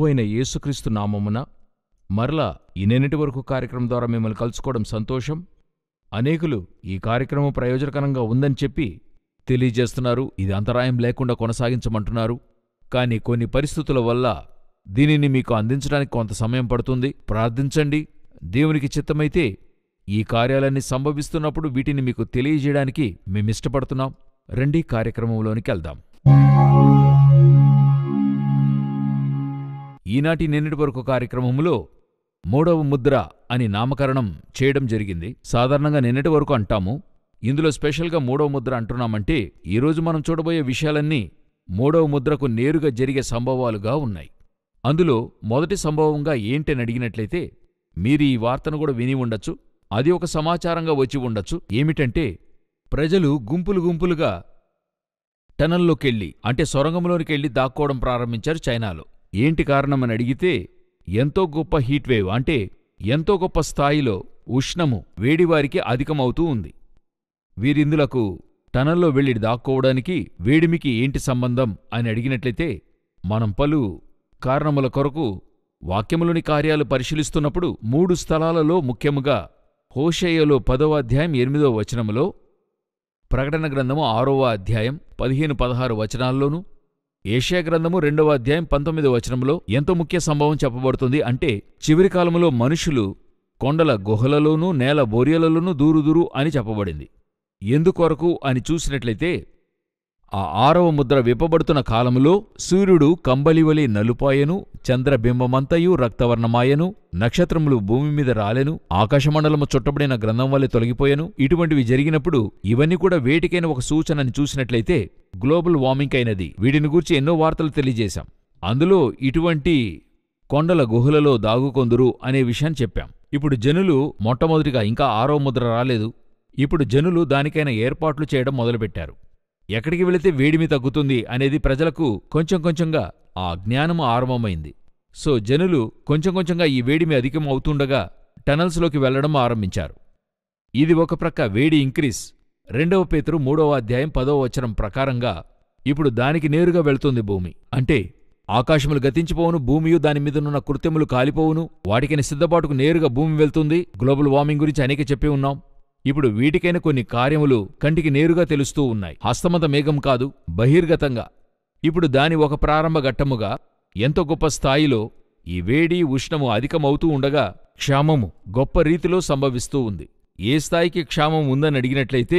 ప్రభువైన యేసుక్రీస్తు నామమున మరలా ఈ నిన్నటి వరకు కార్యక్రమం ద్వారా మిమ్మల్ని కలుసుకోవడం సంతోషం అనేకులు ఈ కార్యక్రమం ప్రయోజనకరంగా ఉందని చెప్పి తెలియజేస్తున్నారు ఇది అంతరాయం లేకుండా కొనసాగించమంటున్నారు కానీ కొన్ని పరిస్థితుల వల్ల దీనిని మీకు అందించడానికి కొంత సమయం పడుతుంది ప్రార్థించండి దేవునికి చిత్తమైతే ఈ కార్యాలన్నీ సంభవిస్తున్నప్పుడు వీటిని మీకు తెలియజేయడానికి మేమిష్టపడుతున్నాం రండి కార్యక్రమంలోనికి వెళ్దాం ఈనాటి నిన్నటి వరకు కార్యక్రమంలో మూడవ ముద్ర అని నామకరణం చేయడం జరిగింది సాధారణంగా నిన్నటి వరకు అంటాము ఇందులో స్పెషల్గా మూడవ ముద్ర అంటున్నామంటే ఈరోజు మనం చూడబోయే విషయాలన్నీ మూడవ ముద్రకు నేరుగా జరిగే సంభవాలుగా ఉన్నాయి అందులో మొదటి సంభవంగా ఏంటని అడిగినట్లయితే మీరు ఈ వార్తను కూడా విని ఉండొచ్చు అది ఒక సమాచారంగా వచ్చి ఉండొచ్చు ఏమిటంటే ప్రజలు గుంపులు గుంపులుగా టనల్లోకెళ్ళి అంటే సొరంగంలోనికెళ్ళి దాక్కోవడం ప్రారంభించారు చైనాలో ఏంటి కారణమని అడిగితే ఎంతో గొప్ప హీట్ వేవ్ అంటే ఎంతో గొప్ప స్థాయిలో ఉష్ణము వేడివారికి అధికమవుతూ ఉంది వీరిందులకు టనల్లో వెళ్ళి దాక్కోవడానికి వేడిమికి ఏంటి సంబంధం అని అడిగినట్లయితే మనం పలు కారణముల కొరకు వాక్యములోని కార్యాలు పరిశీలిస్తున్నప్పుడు మూడు స్థలాలలో ముఖ్యముగా హోషేయలో పదవ అధ్యాయం ఎనిమిదవ వచనములో ప్రకటన గ్రంథము ఆరవ అధ్యాయం పదిహేను పదహారు వచనాల్లోనూ ఏషియా గ్రంథము రెండవ అధ్యాయం పంతొమ్మిదవ వచనంలో ఎంతో ముఖ్య సంభవం చెప్పబడుతుంది అంటే చివరి కాలములో మనుషులు కొండల గుహలలోనూ నేల బోరియలలోనూ దూరుదురు అని చెప్పబడింది ఎందుకొరకు అని చూసినట్లయితే ఆ ఆరవ ముద్ర విప్పబడుతున్న కాలములో సూర్యుడు కంబలివలి నలుపాయెను చంద్రబింబమంతయు రక్తవర్ణమాయెను నక్షత్రములు భూమి మీద రాలెను ఆకాశమండలము చుట్టబడిన గ్రంథం వల్లే తొలగిపోయెను ఇటువంటివి జరిగినప్పుడు ఇవన్నీ కూడా వేటికైన ఒక సూచనని చూసినట్లయితే గ్లోబల్ వార్మింగ్ అయినది వీటిని గూర్చి ఎన్నో వార్తలు తెలియజేశాం అందులో ఇటువంటి కొండల గుహలలో దాగుకొందురు అనే విషయాన్ని చెప్పాం ఇప్పుడు జనులు మొట్టమొదటిగా ఇంకా ఆరవ ముద్ర రాలేదు ఇప్పుడు జనులు దానికైన ఏర్పాట్లు చేయడం మొదలుపెట్టారు ఎక్కడికి వెళితే వేడిమి తగ్గుతుంది అనేది ప్రజలకు కొంచెం కొంచెంగా ఆ జ్ఞానము ఆరంభమైంది సో జనులు కొంచెం కొంచెంగా ఈ వేడిమి అధికం అవుతుండగా టనల్స్లోకి వెళ్లడం ఆరంభించారు ఇది ఒక ప్రక్క వేడి ఇంక్రీస్ రెండవ పేతురు మూడవ అధ్యాయం పదవ వచనం ప్రకారంగా ఇప్పుడు దానికి నేరుగా వెళ్తుంది భూమి అంటే ఆకాశములు గతించిపోవును భూమియు దాని మీదనున్న కృత్యములు కాలిపోవును వాటికైన సిద్ధపాటుకు నేరుగా భూమి వెళ్తుంది గ్లోబల్ వార్మింగ్ గురించి అనేక చెప్పి ఉన్నాం ఇప్పుడు వీటికైన కొన్ని కార్యములు కంటికి నేరుగా తెలుస్తూ ఉన్నాయి హస్తమత మేఘం కాదు బహిర్గతంగా ఇప్పుడు దాని ఒక ప్రారంభ ఘట్టముగా ఎంతో గొప్ప స్థాయిలో ఈ వేడి ఉష్ణము అధికమవుతూ ఉండగా క్షామము గొప్ప రీతిలో సంభవిస్తూ ఉంది ఏ స్థాయికి క్షామం ఉందని అడిగినట్లయితే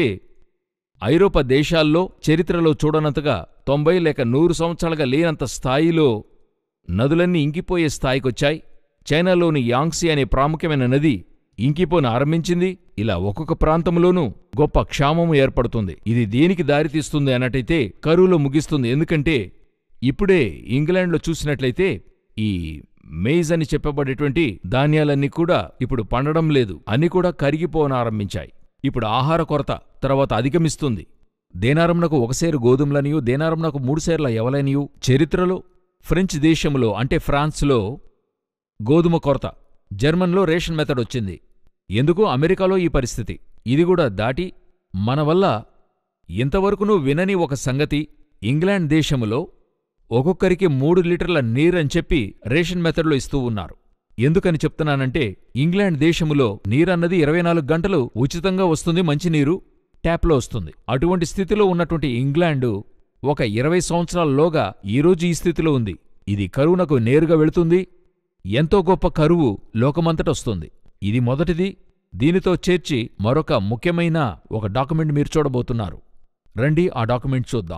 ఐరోపా దేశాల్లో చరిత్రలో చూడనంతగా తొంభై లేక నూరు సంవత్సరాలుగా లేనంత స్థాయిలో నదులన్నీ ఇంకిపోయే స్థాయికొచ్చాయి చైనాలోని యాంగ్సీ అనే ప్రాముఖ్యమైన నది ఇంకిపోను ఆరంభించింది ఇలా ఒక్కొక్క ప్రాంతంలోనూ గొప్ప క్షామము ఏర్పడుతుంది ఇది దేనికి దారితీస్తుంది అన్నట్టయితే కరువులో ముగిస్తుంది ఎందుకంటే ఇప్పుడే ఇంగ్లాండ్లో చూసినట్లయితే ఈ మేజ్ అని చెప్పబడేటువంటి ధాన్యాలన్నీ కూడా ఇప్పుడు పండడం లేదు అన్ని కూడా కరిగిపోనారంభించాయి ఇప్పుడు ఆహార కొరత తర్వాత అధిగమిస్తుంది దేనారంనకు ఒకసేరు గోధుమలనియు దేనారంనకు మూడుసేర్ల ఎవలనియు చరిత్రలో ఫ్రెంచ్ దేశంలో అంటే ఫ్రాన్స్లో గోధుమ కొరత జర్మన్లో రేషన్ మెథడ్ వచ్చింది ఎందుకు అమెరికాలో ఈ పరిస్థితి ఇది కూడా దాటి మన వల్ల ఇంతవరకునూ వినని ఒక సంగతి ఇంగ్లాండ్ దేశములో ఒక్కొక్కరికి మూడు లీటర్ల నీరని చెప్పి రేషన్ మెథడ్లో ఇస్తూ ఉన్నారు ఎందుకని చెప్తున్నానంటే ఇంగ్లాండ్ దేశములో నీరన్నది ఇరవై నాలుగు గంటలు ఉచితంగా వస్తుంది మంచినీరు ట్యాప్లో వస్తుంది అటువంటి స్థితిలో ఉన్నటువంటి ఇంగ్లాండు ఒక ఇరవై సంవత్సరాల్లోగా ఈరోజు ఈ స్థితిలో ఉంది ఇది కరువునకు నేరుగా వెళుతుంది ఎంతో గొప్ప కరువు లోకమంతటొస్తుంది ఇది మొదటిది దీనితో చేర్చి మరొక ముఖ్యమైన ఒక డాక్యుమెంట్ మీరు చూడబోతున్నారు రండి ఆ డాక్యుమెంట్ చూద్దాం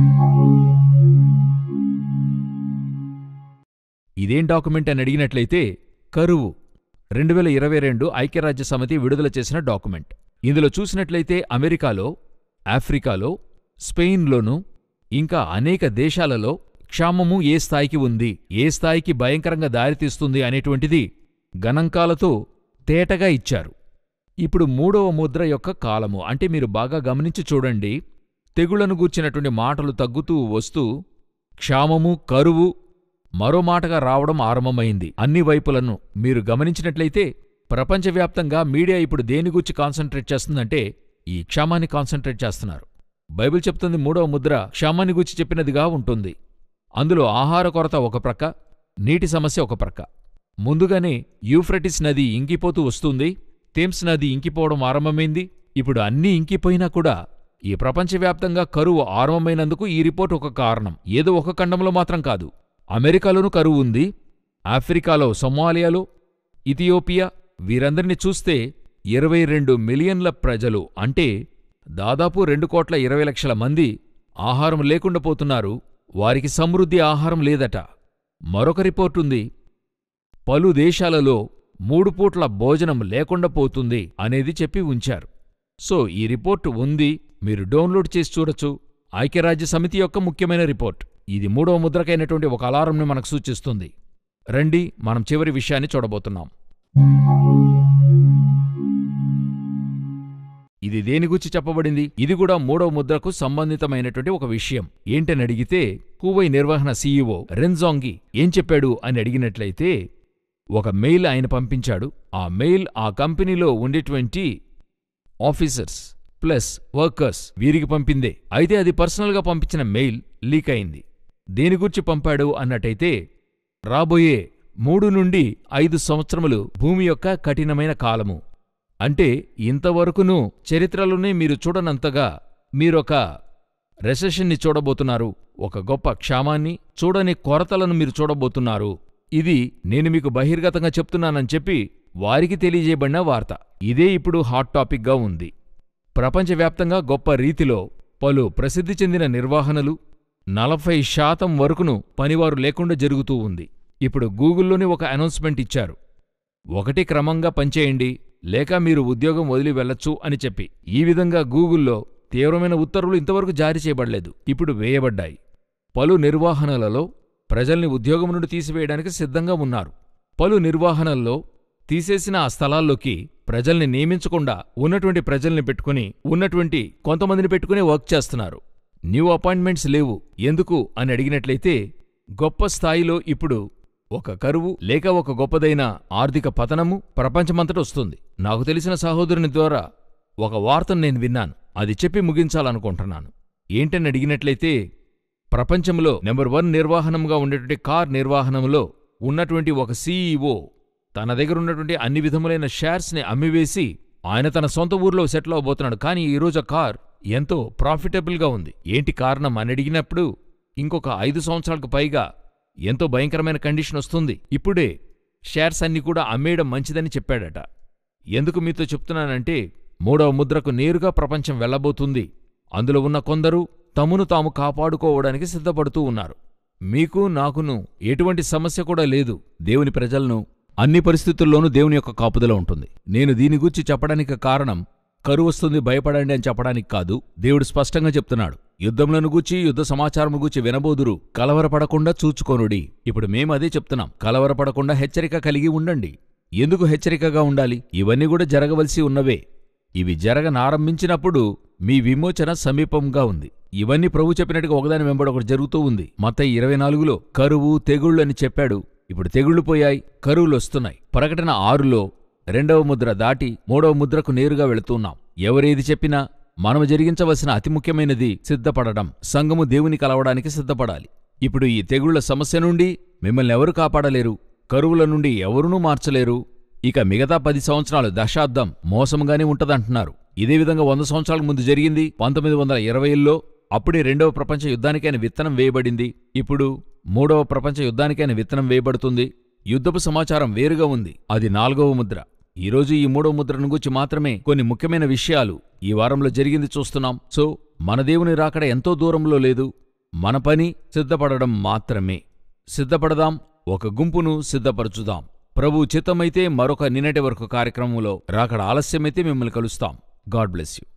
ఇదేం డాక్యుమెంట్ అని అడిగినట్లయితే కరువు రెండు వేల ఇరవై రెండు ఐక్యరాజ్య సమితి విడుదల చేసిన డాక్యుమెంట్ ఇందులో చూసినట్లయితే అమెరికాలో ఆఫ్రికాలో స్పెయిన్లోనూ ఇంకా అనేక దేశాలలో క్షామము ఏ స్థాయికి ఉంది ఏ స్థాయికి భయంకరంగా దారితీస్తుంది అనేటువంటిది గణాంకాలతో తేటగా ఇచ్చారు ఇప్పుడు మూడవ ముద్ర యొక్క కాలము అంటే మీరు బాగా గమనించి చూడండి తెగుళ్లను గూర్చినటువంటి మాటలు తగ్గుతూ వస్తూ క్షామము కరువు మరో మాటగా రావడం ఆరంభమైంది అన్ని వైపులను మీరు గమనించినట్లయితే ప్రపంచవ్యాప్తంగా మీడియా ఇప్పుడు దేని గురించి కాన్సంట్రేట్ చేస్తుందంటే ఈ క్షామాన్ని కాన్సంట్రేట్ చేస్తున్నారు బైబిల్ చెప్తుంది మూడవ ముద్ర క్షామాన్ని గురించి చెప్పినదిగా ఉంటుంది అందులో ఆహార కొరత ఒక ప్రక్క నీటి సమస్య ఒక ప్రక్క ముందుగానే యూఫ్రటిస్ నది ఇంకిపోతూ వస్తుంది థేమ్స్ నది ఇంకిపోవడం ఆరంభమైంది ఇప్పుడు అన్నీ ఇంకిపోయినా కూడా ఈ ప్రపంచవ్యాప్తంగా కరువు ఆరంభమైనందుకు ఈ రిపోర్ట్ ఒక కారణం ఏదో ఒక ఖండంలో మాత్రం కాదు అమెరికాలోనూ కరువు ఉంది ఆఫ్రికాలో సొమాలియాలో ఇథియోపియా వీరందరినీ చూస్తే ఇరవై రెండు మిలియన్ల ప్రజలు అంటే దాదాపు రెండు కోట్ల ఇరవై లక్షల మంది ఆహారం లేకుండా పోతున్నారు వారికి సమృద్ధి ఆహారం లేదట మరొక రిపోర్టుంది పలు దేశాలలో మూడు పూట్ల భోజనం లేకుండా పోతుంది అనేది చెప్పి ఉంచారు సో ఈ రిపోర్ట్ ఉంది మీరు డౌన్లోడ్ చేసి చూడొచ్చు ఐక్యరాజ్య సమితి యొక్క ముఖ్యమైన రిపోర్ట్ ఇది మూడవ ముద్రకైనటువంటి ఒక అలారంని మనకు సూచిస్తుంది రండి మనం చివరి విషయాన్ని చూడబోతున్నాం ఇది దేని గురించి చెప్పబడింది ఇది కూడా మూడవ ముద్రకు సంబంధితమైనటువంటి ఒక విషయం ఏంటని అడిగితే హూవై నిర్వహణ సీఈఓ రెన్జాంగి ఏం చెప్పాడు అని అడిగినట్లయితే ఒక మెయిల్ ఆయన పంపించాడు ఆ మెయిల్ ఆ కంపెనీలో ఉండేటువంటి ఆఫీసర్స్ ప్లస్ వర్కర్స్ వీరికి పంపిందే అయితే అది పర్సనల్గా పంపించిన మెయిల్ లీక్ అయింది దేని గురించి పంపాడు అన్నట్టయితే రాబోయే మూడు నుండి ఐదు సంవత్సరములు భూమి యొక్క కఠినమైన కాలము అంటే ఇంతవరకును చరిత్రలోనే మీరు చూడనంతగా మీరొక రెసెషన్ని చూడబోతున్నారు ఒక గొప్ప క్షామాన్ని చూడని కొరతలను మీరు చూడబోతున్నారు ఇది నేను మీకు బహిర్గతంగా చెప్తున్నానని చెప్పి వారికి తెలియజేయబడిన వార్త ఇదే ఇప్పుడు హాట్ టాపిక్గా ఉంది ప్రపంచవ్యాప్తంగా గొప్ప రీతిలో పలు ప్రసిద్ధి చెందిన నిర్వహణలు నలభై శాతం వరకును పనివారు లేకుండా జరుగుతూ ఉంది ఇప్పుడు గూగుల్లోని ఒక అనౌన్స్మెంట్ ఇచ్చారు ఒకటి క్రమంగా పనిచేయండి లేక మీరు ఉద్యోగం వదిలి వెళ్ళొచ్చు అని చెప్పి ఈ విధంగా గూగుల్లో తీవ్రమైన ఉత్తర్వులు ఇంతవరకు జారీ చేయబడలేదు ఇప్పుడు వేయబడ్డాయి పలు నిర్వహణలలో ప్రజల్ని ఉద్యోగం నుండి తీసివేయడానికి సిద్ధంగా ఉన్నారు పలు నిర్వహణల్లో తీసేసిన ఆ స్థలాల్లోకి ప్రజల్ని నియమించకుండా ఉన్నటువంటి ప్రజల్ని పెట్టుకుని ఉన్నటువంటి కొంతమందిని పెట్టుకుని వర్క్ చేస్తున్నారు న్యూ అపాయింట్మెంట్స్ లేవు ఎందుకు అని అడిగినట్లయితే గొప్ప స్థాయిలో ఇప్పుడు ఒక కరువు లేక ఒక గొప్పదైన ఆర్థిక పతనము ప్రపంచమంతట వస్తుంది నాకు తెలిసిన సహోదరుని ద్వారా ఒక వార్తను నేను విన్నాను అది చెప్పి ముగించాలనుకుంటున్నాను ఏంటని అడిగినట్లయితే ప్రపంచంలో నెంబర్ వన్ నిర్వహణంగా ఉండేటువంటి కార్ నిర్వహణంలో ఉన్నటువంటి ఒక సీఈఓ తన దగ్గర ఉన్నటువంటి అన్ని విధములైన షేర్స్ని అమ్మివేసి ఆయన తన సొంత ఊర్లో సెటిల్ అవబోతున్నాడు కానీ ఈరోజు ఆ కార్ ఎంతో ప్రాఫిటబుల్గా ఉంది ఏంటి కారణం అని అడిగినప్పుడు ఇంకొక ఐదు సంవత్సరాలకు పైగా ఎంతో భయంకరమైన కండిషన్ వస్తుంది ఇప్పుడే షేర్స్ అన్ని కూడా అమ్మేయడం మంచిదని చెప్పాడట ఎందుకు మీతో చెప్తున్నానంటే మూడవ ముద్రకు నేరుగా ప్రపంచం వెళ్ళబోతుంది అందులో ఉన్న కొందరు తమను తాము కాపాడుకోవడానికి సిద్ధపడుతూ ఉన్నారు మీకు నాకును ఎటువంటి సమస్య కూడా లేదు దేవుని ప్రజలను అన్ని పరిస్థితుల్లోనూ దేవుని యొక్క కాపుదల ఉంటుంది నేను దీని గురించి చెప్పడానికి కారణం కరువు వస్తుంది భయపడండి అని చెప్పడానికి కాదు దేవుడు స్పష్టంగా చెప్తున్నాడు యుద్ధంలను గూర్చి యుద్ధ సమాచారము గూర్చి వినబోదురు కలవరపడకుండా చూచుకోనుడి ఇప్పుడు మేము అదే చెప్తున్నాం కలవరపడకుండా హెచ్చరిక కలిగి ఉండండి ఎందుకు హెచ్చరికగా ఉండాలి ఇవన్నీ కూడా జరగవలసి ఉన్నవే ఇవి జరగనారంభించినప్పుడు మీ విమోచన సమీపంగా ఉంది ఇవన్నీ ప్రభు చెప్పినట్టుగా ఒకదాని వెంబడి ఒకటి జరుగుతూ ఉంది మత ఇరవై నాలుగులో కరువు తెగుళ్ళు అని చెప్పాడు ఇప్పుడు తెగుళ్ళు పోయాయి కరువులు వస్తున్నాయి ప్రకటన ఆరులో రెండవ ముద్ర దాటి మూడవ ముద్రకు నేరుగా వెళుతున్నాం ఎవరేది చెప్పినా మనము జరిగించవలసిన అతి ముఖ్యమైనది సిద్ధపడడం సంఘము దేవుని కలవడానికి సిద్ధపడాలి ఇప్పుడు ఈ తెగుళ్ల సమస్య నుండి మిమ్మల్ని ఎవరు కాపాడలేరు కరువుల నుండి ఎవరునూ మార్చలేరు ఇక మిగతా పది సంవత్సరాలు దశాబ్దం మోసంగానే ఉంటదంటున్నారు ఇదే విధంగా వంద సంవత్సరాల ముందు జరిగింది పంతొమ్మిది వందల ఇరవైల్లో అప్పుడే రెండవ ప్రపంచ యుద్ధానికైన విత్తనం వేయబడింది ఇప్పుడు మూడవ ప్రపంచ యుద్ధానికైన విత్తనం వేయబడుతుంది యుద్ధపు సమాచారం వేరుగా ఉంది అది నాలుగవ ముద్ర ఈరోజు ఈ మూడవ ముద్రను గురించి మాత్రమే కొన్ని ముఖ్యమైన విషయాలు ఈ వారంలో జరిగింది చూస్తున్నాం సో మన దేవుని రాకడ ఎంతో దూరంలో లేదు మన పని సిద్ధపడడం మాత్రమే సిద్ధపడదాం ఒక గుంపును సిద్ధపరచుదాం ప్రభు చిత్తమైతే మరొక నిన్నటి వరకు కార్యక్రమంలో రాకడ ఆలస్యమైతే మిమ్మల్ని కలుస్తాం గాడ్ బ్లెస్ యూ